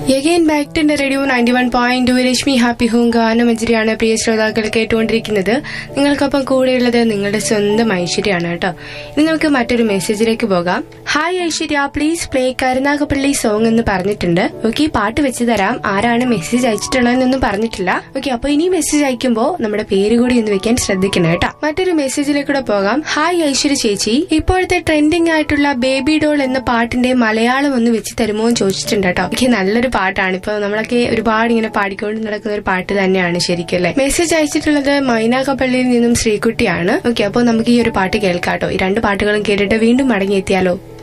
again back to radio ninety one point two Rashmi happy home ഗാനമഞ്ജരിയാണ് പ്രിയ ശ്രോതാക്കൾ കേട്ടുകൊണ്ടിരിക്കുന്നത് നിങ്ങൾക്കൊപ്പം കൂടെയുള്ളത് നിങ്ങളുടെ സ്വന്തം ഐശ്വര്യാണ് കേട്ടോ ഇനി നമുക്ക് മറ്റൊരു മെസ്സേജിലേക്ക് പോകാം hi Aishwarya please play Karunagappally song എന്ന് പറഞ്ഞിട്ടുണ്ട് ഓക്കെ പാട്ട് വെച്ച് തരാം ആരാണ് മെസ്സേജ് അയച്ചിട്ടുള്ളതെന്നൊന്നും പറഞ്ഞിട്ടില്ല ഓക്കെ അപ്പൊ ഇനി മെസ്സേജ് അയക്കുമ്പോൾ നമ്മുടെ പേര് കൂടി ഒന്ന് വെക്കാൻ ശ്രദ്ധിക്കണം കേട്ടോ മറ്റൊരു മെസ്സേജിലേക്കൂടെ പോകാം ഹായ് ഐശ്വര്യ ചേച്ചി ഇപ്പോഴത്തെ ട്രെൻഡിംഗ് ആയിട്ടുള്ള ബേബി ഡോൾ എന്ന പാട്ടിന്റെ മലയാളം ഒന്ന് വെച്ച് തരുമോ എന്ന് ചോദിച്ചിട്ടുണ്ട് കേട്ടോ എനിക്ക് നല്ലൊരു പാട്ടാണ് ഇപ്പൊ നമ്മളൊക്കെ ഒരുപാട് ഇങ്ങനെ പാടിക്കൊണ്ട് നടക്കുന്ന ഒരു പാട്ട് തന്നെയാണ് ശരിക്കും അല്ലേ മെസ്സേജ് അയച്ചിട്ടുള്ളത് മൈനാക്കപ്പള്ളിയിൽ നിന്നും ശ്രീകുട്ടിയാണ് ഓക്കെ അപ്പോൾ നമുക്ക് ഈ ഒരു പാട്ട് കേൾക്കാട്ടോ ഈ രണ്ട് പാട്ടുകളും കേട്ടിട്ട് വീണ്ടും മടങ്ങിയെത്തിയാലോ